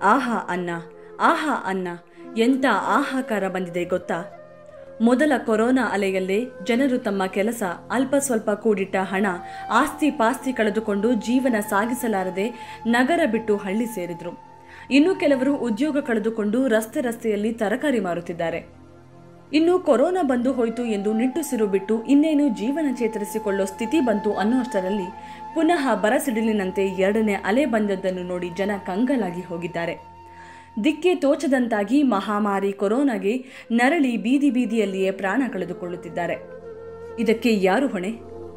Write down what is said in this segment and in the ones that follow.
ಆಹಾ ಅನ್ನ ಆಹಾ ಅನ್ನ ಎಂಥ ಆಹಾಕಾರ ಬಂದಿದೆ ಗೊತ್ತಾ ಮೊದಲ ಕೊರೋನಾ ಅಲೆಯಲ್ಲೇ ಜನರು ತಮ್ಮ ಕೆಲಸ ಅಲ್ಪ ಸ್ವಲ್ಪ ಕೂಡಿಟ್ಟ ಹಣ ಆಸ್ತಿ ಪಾಸ್ತಿ ಕಳೆದುಕೊಂಡು ಜೀವನ ಸಾಗಿಸಲಾರದೆ ನಗರ ಬಿಟ್ಟು ಹಳ್ಳಿ ಸೇರಿದ್ರು ಇನ್ನು ಕೆಲವರು ಉದ್ಯೋಗ ಕಳೆದುಕೊಂಡು ರಸ್ತೆ ರಸ್ತೆಯಲ್ಲಿ ತರಕಾರಿ ಮಾರುತ್ತಿದ್ದಾರೆ ಇನ್ನು ಕೊರೋನಾ ಬಂದು ಹೋಯಿತು ಎಂದು ನಿಟ್ಟುಸಿರು ಬಿಟ್ಟು ಇನ್ನೇನು ಜೀವನ ಚೇತರಿಸಿಕೊಳ್ಳೋ ಸ್ಥಿತಿ ಬಂತು ಅನ್ನುವಷ್ಟರಲ್ಲಿ ಪುನಃ ಬರಸಿಡಿಲಿನಂತೆ ಎರಡನೇ ಅಲೆ ಬಂದದ್ದನ್ನು ನೋಡಿ ಜನ ಕಂಗಲಾಗಿ ಹೋಗಿದ್ದಾರೆ ದಿಕ್ಕೆ ತೋಚದಂತಾಗಿ ಮಹಾಮಾರಿ ಕೊರೋನಾಗೆ ನರಳಿ ಬೀದಿ ಬೀದಿಯಲ್ಲಿಯೇ ಪ್ರಾಣ ಕಳೆದುಕೊಳ್ಳುತ್ತಿದ್ದಾರೆ ಇದಕ್ಕೆ ಯಾರು ಹೊಣೆ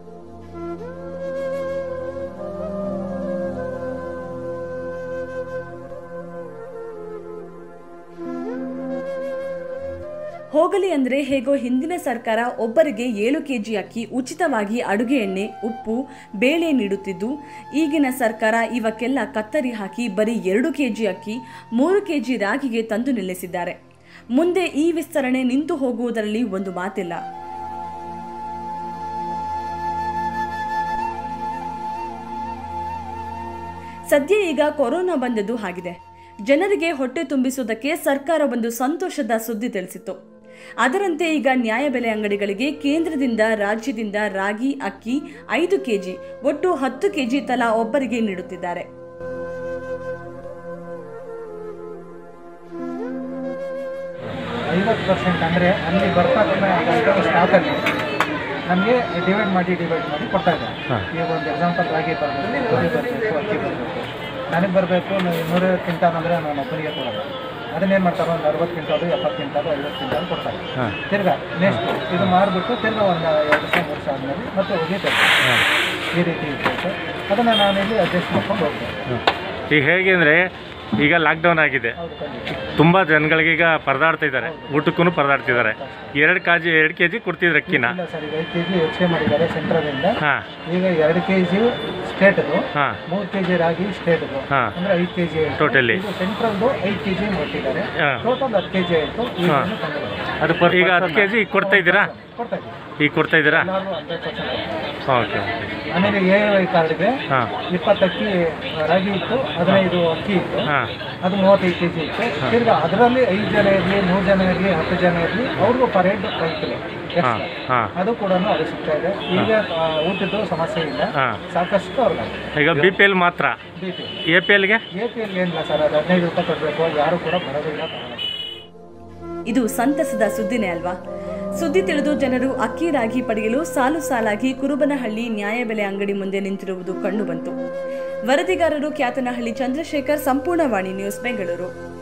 ಹೋಗಲಿ ಅಂದ್ರೆ ಹೇಗೋ ಹಿಂದಿನ ಸರ್ಕಾರ ಒಬ್ಬರಿಗೆ ಏಳು ಕೆಜಿ ಅಕ್ಕಿ ಉಚಿತವಾಗಿ ಅಡುಗೆ ಎಣ್ಣೆ ಉಪ್ಪು ಬೇಳೆ ನೀಡುತ್ತಿದ್ದು ಈಗಿನ ಸರ್ಕಾರ ಇವಕ್ಕೆಲ್ಲ ಕತ್ತರಿ ಹಾಕಿ ಬರೀ ಎರಡು ಕೆಜಿ ಅಕ್ಕಿ ಮೂರು ಕೆಜಿ ರಾಗಿಗೆ ತಂದು ನಿಲ್ಲಿಸಿದ್ದಾರೆ ಮುಂದೆ ಈ ವಿಸ್ತರಣೆ ನಿಂತು ಹೋಗುವುದರಲ್ಲಿ ಒಂದು ಮಾತಿಲ್ಲ ಸದ್ಯ ಈಗ ಕೊರೋನಾ ಬಂದದ್ದು ಆಗಿದೆ ಜನರಿಗೆ ಹೊಟ್ಟೆ ತುಂಬಿಸುವುದಕ್ಕೆ ಸರ್ಕಾರ ಒಂದು ಸಂತೋಷದ ಸುದ್ದಿ ತಿಳಿಸಿತ್ತು ಅದರಂತೆ ಈಗ ನ್ಯಾಯಬೆಲೆ ಅಂಗಡಿಗಳಿಗೆ ಕೇಂದ್ರದಿಂದ ರಾಜ್ಯದಿಂದ ರಾಗಿ ಅಕ್ಕಿ ಐದು ಕೆಜಿ ಒಟ್ಟು ಹತ್ತು ಕೆಜಿ ತಲಾ ಒಬ್ಬರಿಗೆ ನೀಡುತ್ತಿದ್ದಾರೆ ಐವತ್ತು ಪರ್ಸೆಂಟ್ ಅಂದರೆ ಅಲ್ಲಿ ಬರ್ತಕ್ಕಂಥ ಸ್ಟಾಕಲ್ಲಿ ನಮಗೆ ಡಿವೈಡ್ ಮಾಡಿ ಡಿವೈಡ್ ಮಾಡಿ ಕೊಡ್ತಾ ಇದ್ದಾರೆ ಈಗ ಒಂದು ಎಕ್ಸಾಂಪಲ್ ರಾಗಿ ಬರಬೇಕು ಗೋಧಿ ಬರಬೇಕು ಅಕ್ಕಿ ಬರಬೇಕು ನನಗೆ ಬರಬೇಕು ನೂರೈವತ್ತು ಕ್ವಿಂಟಾಲ್ ಅಂದರೆ ನಾನು ಒಬ್ಬನಿಗೆ ಕೊಡೋಲ್ಲ ಅದನ್ನೇನು ಮಾಡ್ತಾರೆ ಒಂದು ಅರವತ್ತು ಕ್ವಿಂಟಾಲು ಎಪ್ಪತ್ತು ಕ್ವಿಂಟಾಲು ಐವತ್ತು ಕ್ವಿಂಟಾಲ್ ಕೊಡ್ತಾರೆ ತಿರ್ಗಾ ನೆಕ್ಸ್ಟ್ ಇದು ಮಾರಿಬಿಟ್ಟು ತಿರ್ಗಾ ಒಂದು ಎರಡು ಸಾವಿರ ಮೂರು ಸಾವಿರ ಆದಮೇಲೆ ಮತ್ತೆ ಒಗಿತಾರೆ ಈ ರೀತಿ ಇರ್ತೈತೆ ಅದನ್ನು ನಾನು ಇಲ್ಲಿ ಅಡ್ಜಸ್ಟ್ ಮಾಡ್ಕೊಂಡು ಹೋಗ್ತೇನೆ ಈಗ ಹೇಗೆ ಅಂದರೆ ಈಗ ಲಾಕ್ಡೌನ್ ಆಗಿದೆ ಹೌದು ಖಂಡಿತ ತುಂಬ ಜನಗಳಿಗೆ ಈಗ ಪರದಾಡ್ತಾ ಇದ್ದಾರೆ ಊಟಕ್ಕೂ ಪರದಾಡ್ತಿದ್ದಾರೆ ಎರಡು ಕಾಜಿ ಎರಡು ಕೆ ಜಿ ಕೊಡ್ತಿದ್ರು ಅಕ್ಕಿನ ಇಲ್ಲ ಸರ್ ಈಗ ಐದು ಕೆ ಜಿ ಹೆಚ್ಚಿಗೆ ಮಾಡಿದ್ದಾರೆ ಸೆಂಟ್ರಲಿಂದ ಹಾಂ ಈಗ ಎರಡು ಕೆ ಜಿ ಸ್ಟೇಟ್ದು ಹಾಂ ಮೂರು ಕೆ ಜಿ ರಾಗಿ ಸ್ಟೇಟ್ದು ಹಾಂ ಅಂದ್ರೆ ಐದು ಕೆ ಜಿ Totally. ಇದು ಸೆಂಟ್ರಲ್ದು ಐದು ಕೆ ಜಿ ಕೊಟ್ಟಿದ್ದಾರೆ ಹಾಂ ಟೋಟಲ್ ಹತ್ತು ಕೆ ಜಿ ಆಯಿತು ಹಾಂ. ಅದು ಪರ್ ಈಗ ಹತ್ತು ಕೆ ಜಿ ಈಗ ಕೊಡ್ತಾ ಇದ್ದೀರಾ ಕೊಡ್ತಾ ಇದ್ದೀವಿ ಈಗ ಕೊಡ್ತಾ ಇದ್ದೀರಾ ಎಲ್ಲರೂ ಹಂಡ್ರೆಡ್ ಪರ್ಸೆಂಟ್ ಓಕೆ ಆಮೇಲೆ ಎ ವೈ ಕಾರ್ಡ್ಗೆ ಹಾಂ ಇಪ್ಪತ್ತು ಅಕ್ಕಿ ರಾಗಿ ಇತ್ತು ಹದಿನೈದು ಅಕ್ಕಿ ಇತ್ತು ಹಾಂ ಅದು ಮೂವತ್ತೈದು ಕೆ ಜಿ ಇತ್ತು ತಿರ್ಗಾ ಅದರಲ್ಲಿ ಐದು ಜನ ಇರಲಿ ಮೂರು ಜನ ಇರಲಿ ಹತ್ತು ಜನ ಇರಲಿ ಅವ್ರಿಗೂ ಪರ್ ಹೆಡ್ ಫೈವ್ ಕಿಲೋ ಹಾಂ ಹಾಂ ಅದು ಕೂಡ ಅದು ಸಿಗ್ತಾ ಇದೆ ಈಗ ಆ, ಊಟದ್ದು ಸಮಸ್ಯೆ ಇಲ್ಲ ಹಾಂ ಸಾಕಷ್ಟು ಅವ್ರಿಗೆ ಈಗ ಬಿ ಪಿ ಎಲ್ ಮಾತ್ರ ಬಿ ಪಿ ಎ ಪಿ ಎಲ್ಗೆ ಎ ಪಿ ಎಲ್ ಏನಿಲ್ಲ ಸರ್ ಅದು ಹದಿನೈದು ರೂಪಾಯಿ ಕೊಡಬೇಕು ಯಾರು ಕೂಡ ಬರೋದಿಲ್ಲ ತಗೊಳ್ಳೋದಿಲ್ಲ ಇದು ಸಂತಸದ ಸುದ್ದಿನೇ ಅಲ್ವಾ ಸುದ್ದಿ ತಿಳಿದು ಜನರು ಅಕ್ಕಿ ರಾಗಿ ಪಡೆಯಲು ಸಾಲು ಸಾಲಾಗಿ ಕುರುಬನಹಳ್ಳಿ ನ್ಯಾಯಬೆಲೆ ಅಂಗಡಿ ಮುಂದೆ ನಿಂತಿರುವುದು ಕಂಡುಬಂತು ವರದಿಗಾರರು ಖ್ಯಾತನಹಳ್ಳಿ ಚಂದ್ರಶೇಖರ್ ಸಂಪೂರ್ಣವಾಣಿ ನ್ಯೂಸ್ ಬೆಂಗಳೂರು